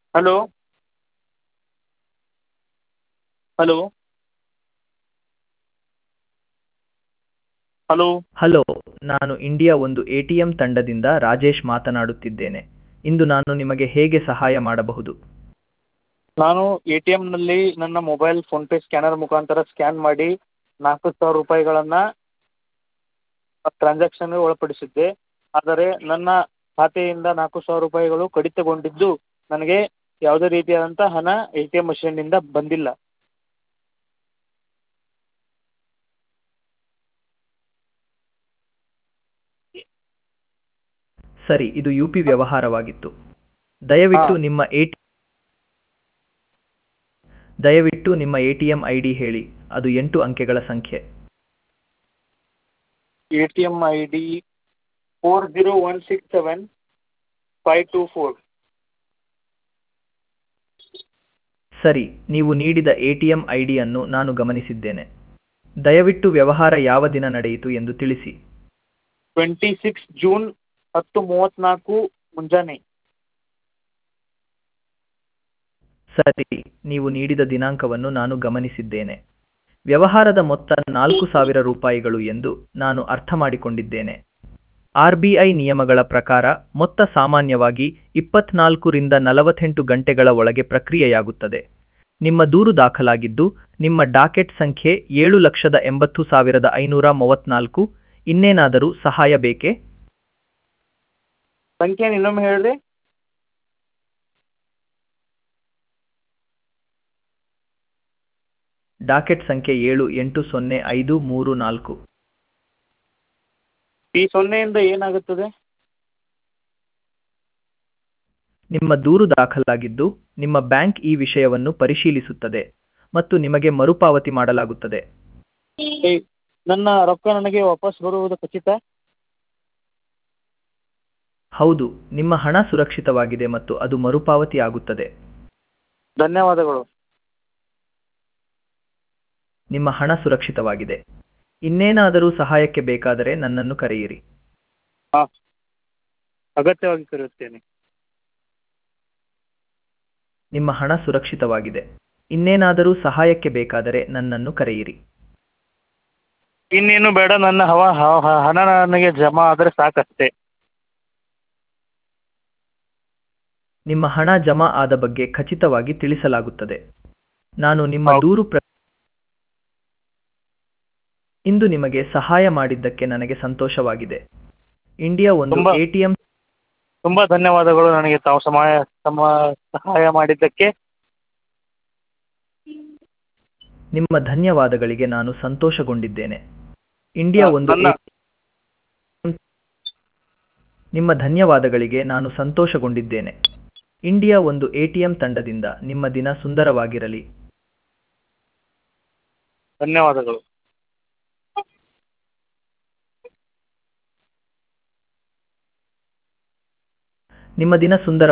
Hello hello hello hello ನಾನು India ಒಂದು A T M ತಂಡದಿಂದ ರಾಜೇಶ್ ಮಾತನಾಡುತ್ತಿದ್ದೇನೆ ಇಂದು ನಾನು ನಿಮಗೆ ಹೇಗೆ ಸಹಾಯ ಮಾಡಬಹುದು ನಾನು ಎ ಟಿ ಎಮ್ನಲ್ಲಿ ನನ್ನ ಮೊಬೈಲ್ ಫೋನ್ಪೇ ಸ್ಕ್ಯಾನರ್ ಮುಖಾಂತರ ಸ್ಕ್ಯಾನ್ ಮಾಡಿ ನಾಲ್ಕು ಸಾವಿರ ರೂಪಾಯಿಗಳನ್ನು ಟ್ರಾನ್ಸಾಕ್ಷನ್ಗೆ ಒಳಪಡಿಸಿದ್ದೆ ಆದರೆ ನನ್ನ ಖಾತೆಯಿಂದ ನಾಲ್ಕು ಸಾವಿರ ರೂಪಾಯಿಗಳು ಕಡಿತಗೊಂಡಿದ್ದು ನನಗೆ ಯಾವುದೇ ರೀತಿಯಾದಂಥ ಹಣ ಎ ಟಿ ಎಮ್ ಮಷೀನ್ನಿಂದ ಬಂದಿಲ್ಲ ಸರಿ ಇದು ಯು ಪಿ ವ್ಯವಹಾರವಾಗಿತ್ತು ದಯವಿಟ್ಟು ಹಾ. ನಿಮ್ಮ ಎ ದಯವಿಟ್ಟು ನಿಮ್ಮ A T M I D ಹೇಳಿ ಅದು ಎಂಟು ಅಂಕೆಗಳ ಸಂಖ್ಯೆ A T M I D four zero one six seven five two four ಸರಿ ನೀವು ನೀಡಿದ ಎ ಟಿ ಎಂ ಐ ಡಿಯನ್ನು ನಾನು ಗಮನಿಸಿದ್ದೇನೆ ದಯವಿಟ್ಟು ವ್ಯವಹಾರ ಯಾವ ದಿನ ನಡೆಯಿತು ಎಂದು ತಿಳಿಸಿ ಟ್ವೆಂಟಿ ಸಿಕ್ಸ್ ಜೂನ್ ಹತ್ತು ಮೂವತ್ತ್ನಾಲ್ಕು ಮುಂಜಾನೆ ಸರಿ ನೀವು ನೀಡಿದ ದಿನಾಂಕವನ್ನು ನಾನು ಗಮನಿಸಿದ್ದೇನೆ ವ್ಯವಹಾರದ ಮೊತ್ತ ನಾಲ್ಕು ಸಾವಿರ ರೂಪಾಯಿಗಳು ಎಂದು ನಾನು ಅರ್ಥ ಮಾಡಿಕೊಂಡಿದ್ದೇನೆ ಆರ್ ಬಿ ಐ ನಿಯಮಗಳ ಪ್ರಕಾರ ಮೊತ್ತ ಸಾಮಾನ್ಯವಾಗಿ ಇಪ್ಪತ್ನಾಲ್ಕರಿಂದ ನಲವತ್ತೆಂಟು ಗಂಟೆಗಳ ಒಳಗೆ ಪ್ರಕ್ರಿಯೆಯಾಗುತ್ತದೆ ನಿಮ್ಮ ದೂರು ದಾಖಲಾಗಿದ್ದು ನಿಮ್ಮ ಡಾಕೆಟ್ ಸಂಖ್ಯೆ ಏಳು ಲಕ್ಷದ ಎಂಬತ್ತು ಸಾವಿರದ ಐನೂರ ಮೂವತ್ನಾಲ್ಕು ಇನ್ನೇನಾದರೂ ಸಹಾಯ ಬೇಕೇ ಸಂಖ್ಯೆ ಇನ್ನೊಮ್ಮೆ ಹೇಳ್ರಿ ಡಾಕೆಟ್ ಸಂಖ್ಯೆ ಏಳು ಎಂಟು ಸೊನ್ನೆ ಐದು ಮೂರು ನಾಲ್ಕು ಈ ಸೊನ್ನೆಯಿಂದ ಏನಾಗುತ್ತದೆ ನಿಮ್ಮ ದೂರು ದಾಖಲಾಗಿದ್ದು ನಿಮ್ಮ ಬ್ಯಾಂಕ್ ಈ ವಿಷಯವನ್ನು ಪರಿಶೀಲಿಸುತ್ತದೆ ಮತ್ತು ನಿಮಗೆ ಮರುಪಾವತಿ ಮಾಡಲಾಗುತ್ತದೆ ಏ, ನನ್ನ ರೊಕ್ಕ ನನಗೆ ವಾಪಸ್ ಬರುವುದು ಖಚಿತ ಹೌದು ನಿಮ್ಮ ಹಣ ಸುರಕ್ಷಿತವಾಗಿದೆ ಮತ್ತು ಅದು ಮರುಪಾವತಿ ಆಗುತ್ತದೆ ಧನ್ಯವಾದಗಳು ನಿಮ್ಮ ಹಣ ಸುರಕ್ಷಿತವಾಗಿದೆ ಇನ್ನೇನಾದರೂ ಸಹಾಯಕ್ಕೆ ಬೇಕಾದರೆ ನನ್ನನ್ನು ಕರೆಯಿರಿ ಹಾಂ ಅಗತ್ಯವಾಗಿ ಕರೆಯುತ್ತೇನೆ ನಿಮ್ಮ ಹಣ ಸುರಕ್ಷಿತವಾಗಿದೆ ಇನ್ನೇನಾದರೂ ಸಹಾಯಕ್ಕೆ ಬೇಕಾದರೆ ನನ್ನನ್ನು ಕರೆಯಿರಿ ಇನ್ನೇನು ಬೇಡ ನನ್ನ ಹವ ಹ- ಹ- ಹಣ ನನಗೆ ಜಮಾ ಆದರೆ ಸಾಕಷ್ಟೇ ನಿಮ್ಮ ಹಣ ಜಮಾ ಆದ ಬಗ್ಗೆ ಖಚಿತವಾಗಿ ತಿಳಿಸಲಾಗುತ್ತದೆ ನಾನು ನಿಮ್ಮ ಹೌದು. ದೂರು ಪ್ರ ಇಂದು ನಿಮಗೆ ಸಹಾಯ ಮಾಡಿದ್ದಕ್ಕೆ ನನಗೆ ಸಂತೋಷವಾಗಿದೆ ಇಂಡಿಯಾ ಒಂದು ತುಂಬಾ- ಎಟಿಎಂ ತುಂಬ ಧನ್ಯವಾದಗಳು ನನಗೆ ತಾವು ಸಮಯ ಸಮ ಸಹಾಯ ಮಾಡಿದ್ದಕ್ಕೆ ನಿಮ್ಮ ಧನ್ಯವಾದಗಳಿಗೆ ನಾನು ಸಂತೋಷಗೊಂಡಿದ್ದೇನೆ ಇಂಡಿಯಾ ಹಾ, ಒಂದು ನನ್ನ- ATM ನಿಮ್ಮ ಧನ್ಯವಾದಗಳಿಗೆ ನಾನು ಸಂತೋಷಗೊಂಡಿದ್ದೇನೆ ಇಂಡಿಯಾ ಒಂದು ಎಟಿಎಂ ತಂಡದಿಂದ ನಿಮ್ಮ ದಿನ ಸುಂದರವಾಗಿರಲಿ ಧನ್ಯವಾದಗಳು ನಿಮ್ಮ ದಿನ ಸುಂದರ